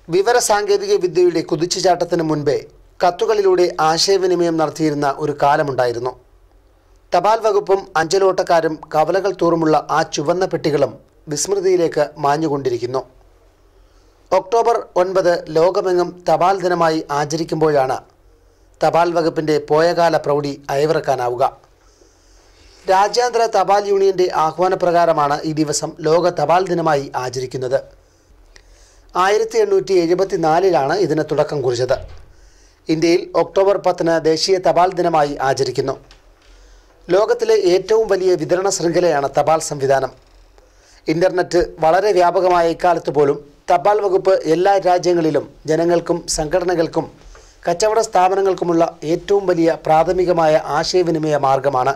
വിവര സാങ്കേതിക വിദ്യയുടെ കുതിച്ചുചാട്ടത്തിന് മുൻപേ കത്തുകളിലൂടെ ആശയവിനിമയം നടത്തിയിരുന്ന ഒരു കാലമുണ്ടായിരുന്നു തപാൽ വകുപ്പും അഞ്ചലോട്ടക്കാരും കവലകൾ തോറുമുള്ള ആ ചുവന്ന പെട്ടികളും വിസ്മൃതിയിലേക്ക് മാഞ്ഞുകൊണ്ടിരിക്കുന്നു ഒക്ടോബർ ഒൻപത് ലോകമെങ്ങും തപാൽ ദിനമായി ആചരിക്കുമ്പോഴാണ് തപാൽ വകുപ്പിൻ്റെ പോയകാല പ്രൗഢി അയവിറക്കാനാവുക രാജ്യാന്തര തപാൽ യൂണിയന്റെ ആഹ്വാനപ്രകാരമാണ് ഈ ദിവസം ലോക തപാൽ ദിനമായി ആചരിക്കുന്നത് ആയിരത്തി എണ്ണൂറ്റി എഴുപത്തിനാലിലാണ് ഇതിന് തുടക്കം കുറിച്ചത് ഇന്ത്യയിൽ ഒക്ടോബർ പത്തിന് ദേശീയ തപാൽ ദിനമായി ആചരിക്കുന്നു ലോകത്തിലെ ഏറ്റവും വലിയ വിതരണ ശൃംഖലയാണ് തപാൽ സംവിധാനം ഇൻ്റർനെറ്റ് വളരെ വ്യാപകമായ ഇക്കാലത്ത് പോലും തപാൽ വകുപ്പ് എല്ലാ രാജ്യങ്ങളിലും ജനങ്ങൾക്കും സംഘടനകൾക്കും കച്ചവട സ്ഥാപനങ്ങൾക്കുമുള്ള ഏറ്റവും വലിയ പ്രാഥമികമായ ആശയവിനിമയ മാർഗമാണ്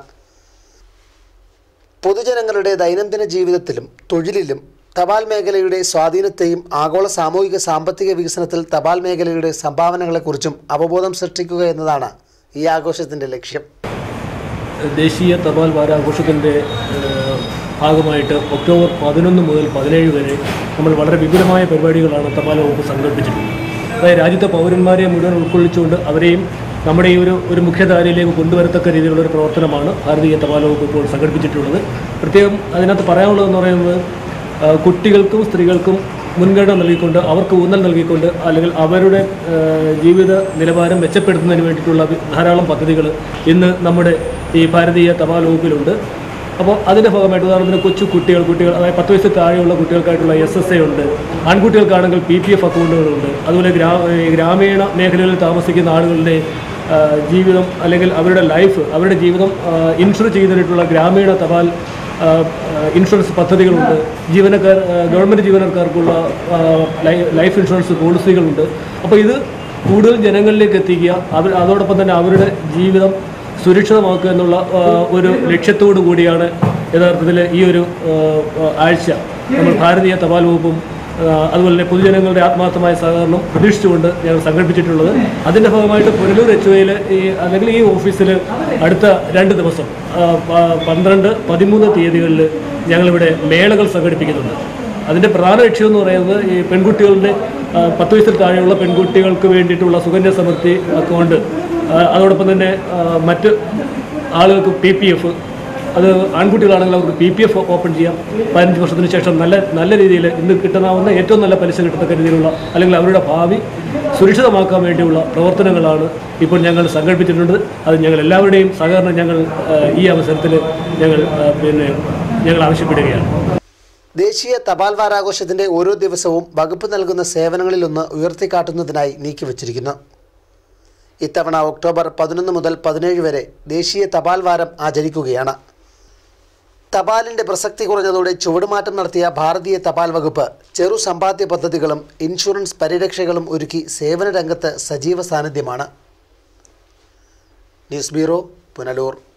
പൊതുജനങ്ങളുടെ ദൈനംദിന ജീവിതത്തിലും തൊഴിലിലും തപാൽ മേഖലയുടെ സ്വാധീനത്തെയും ആഗോള സാമൂഹിക സാമ്പത്തിക വികസനത്തിൽ തപാൽ മേഖലയുടെ സംഭാവനകളെക്കുറിച്ചും അവബോധം സൃഷ്ടിക്കുക എന്നതാണ് ഈ ആഘോഷത്തിൻ്റെ ലക്ഷ്യം ദേശീയ തപാൽ വാരാഘോഷത്തിൻ്റെ ഏഹ്, ഭാഗമായിട്ട് ഒക്ടോബർ പതിനൊന്ന് മുതൽ പതിനേഴ് വരെ നമ്മൾ വളരെ വിപുലമായ പരിപാടികളാണ് തപാൽ വകുപ്പ് സംഘടിപ്പിച്ചിട്ടുള്ളത് അതായത് രാജ്യത്തെ പൗരന്മാരെ മുഴുവൻ ഉൾക്കൊള്ളിച്ചുകൊണ്ട് അവരെയും നമ്മുടെ ഈ ഒരു ഒരു മുഖ്യധാരയിലേക്ക് കൊണ്ടുവരത്തക്ക രീതിയിലുള്ള ഒരു പ്രവർത്തനമാണ് ഭാരതീയ തപാൽ വകുപ്പ് ഇപ്പോൾ സംഘടിപ്പിച്ചിട്ടുള്ളത് പ്രത്യേകം അതിനകത്ത് പറയാനുള്ളതെന്ന് പറയുന്നത് ആ, കുട്ടികൾക്കും സ്ത്രീകൾക്കും മുൻഗണന നൽകിക്കൊണ്ട് അവർക്ക് ഊന്നൽ നൽകിക്കൊണ്ട് അല്ലെങ്കിൽ അവരുടെ ആ, ജീവിത നിലവാരം മെച്ചപ്പെടുത്തുന്നതിന് വേണ്ടിയിട്ടുള്ള വി- ധാരാളം പദ്ധതികൾ ഇന്ന് നമ്മുടെ ഈ ഭാരതീയ തപാൽ വകുപ്പിലുണ്ട് അപ്പോൾ അതിൻ്റെ ഭാഗമായിട്ട് ഉദാഹരണത്തിന് കൊച്ചു കുട്ടികൾ കുട്ടികൾ അതായത് പത്ത് വയസ്സിൽ താഴെയുള്ള കുട്ടികൾക്കായിട്ടുള്ള എസ് എസ് എ ഉണ്ട് ആൺകുട്ടികൾക്കാണെങ്കിൽ പി പി എഫ് അക്കൗണ്ടുകളുണ്ട് അതുപോലെ ഗ്രാ ഈ ഗ്രാമീണ മേഖലകളിൽ താമസിക്കുന്ന ആളുകളുടെ ആ, ജീവിതം അല്ലെങ്കിൽ അവരുടെ ലൈഫ് അവരുടെ ജീവിതം ഇൻഷുർ ചെയ്യുന്നതിനായിട്ടുള്ള ഗ്രാമീണ തപാൽ ആ, ആ, ഇൻഷുറൻസ് പദ്ധതികളുണ്ട് ജീവനക്കാർ ആ, ഗവൺമെൻറ് ജീവനക്കാർക്കുള്ള ആ, ലൈ- ലൈഫ് ഇൻഷുറൻസ് പോളിസികളുണ്ട് അപ്പോൾ ഇത് കൂടുതൽ ജനങ്ങളിലേക്ക് എത്തിക്കുക അവർ അതോടൊപ്പം തന്നെ അവരുടെ ജീവിതം സുരക്ഷിതമാക്കുക എന്നുള്ള ആ, ഒരു ലക്ഷ്യത്തോടു കൂടിയാണ് യഥാർത്ഥത്തിൽ ഈ ഒരു ആ, ആ, ആഴ്ച നമ്മൾ ഭാരതീയ തപാൽ വകുപ്പും ആ, അതുപോലെ തന്നെ പൊതുജനങ്ങളുടെ ആത്മാർത്ഥമായ സഹകരണം പ്രതീക്ഷിച്ചുകൊണ്ട് ഞങ്ങൾ സംഘടിപ്പിച്ചിട്ടുള്ളത് അതിൻ്റെ ഭാഗമായിട്ട് പുനലൂർ എച്ച് ഒയിൽ ഈ അല്ലെങ്കിൽ ഈ ഓഫീസിൽ അടുത്ത രണ്ട് ദിവസം ആ, പ- പന്ത്രണ്ട് പതിമൂന്ന് തീയതികളിൽ ഞങ്ങളിവിടെ മേളകൾ സംഘടിപ്പിക്കുന്നുണ്ട് അതിൻ്റെ പ്രധാന ലക്ഷ്യം എന്ന് പറയുന്നത് ഈ പെൺകുട്ടികളുടെ ആ, പത്ത് വയസ്സിൽ താഴെയുള്ള പെൺകുട്ടികൾക്ക് വേണ്ടിയിട്ടുള്ള സുകന്യ സമൃദ്ധി അക്കൗണ്ട് ആ, അതോടൊപ്പം തന്നെ ആ, മറ്റ് ആളുകൾക്ക് പി പി എഫ് അത് ആൺകുട്ടികളാണെങ്കിൽ അവർക്ക് പി പി എഫ് ഓപ്പൺ ചെയ്യാം പതിനഞ്ച് വർഷത്തിന് ശേഷം നല്ല നല്ല രീതിയിൽ ഇന്ന് കിട്ടുന്നാവുന്ന ഏറ്റവും നല്ല പലിശ കിട്ടത്തക്ക രീതിയിലുള്ള അല്ലെങ്കിൽ അവരുടെ ഭാവി സുരക്ഷിതമാക്കാൻ വേണ്ടിയുള്ള പ്രവർത്തനങ്ങളാണ് ഇപ്പോൾ ഞങ്ങൾ സംഘടിപ്പിച്ചിട്ടുണ്ട് അത് ഞങ്ങൾ എല്ലാവരുടെയും സഹകരണം ഞങ്ങൾ ആ, ഈ അവസരത്തിൽ ഞങ്ങൾ ആ, പിന്നെ ഞങ്ങൾ ആവശ്യപ്പെടുകയാണ് ദേശീയ തപാൽ വാരാഘോഷത്തിന്റെ ഓരോ ദിവസവും വകുപ്പ് നൽകുന്ന സേവനങ്ങളിലൊന്ന് ഉയർത്തിക്കാട്ടുന്നതിനായി നീക്കിവച്ചിരിക്കുന്നു ഇത്തവണ ഒക്ടോബർ പതിനൊന്ന് മുതൽ പതിനേഴ് വരെ ദേശീയ തപാൽ വാരം ആചരിക്കുകയാണ് തപാലിന്റെ പ്രസക്തി കുറഞ്ഞതോടെ ചുവടുമാറ്റം നടത്തിയ ഭാരതീയ തപാൽ വകുപ്പ് ചെറു സമ്പാദ്യ പദ്ധതികളും ഇൻഷുറൻസ് പരിരക്ഷകളും ഒരുക്കി സേവന രംഗത്ത് സജീവ സാന്നിധ്യമാണ് ന്യൂസ് ബ്യൂറോ പുനലൂർ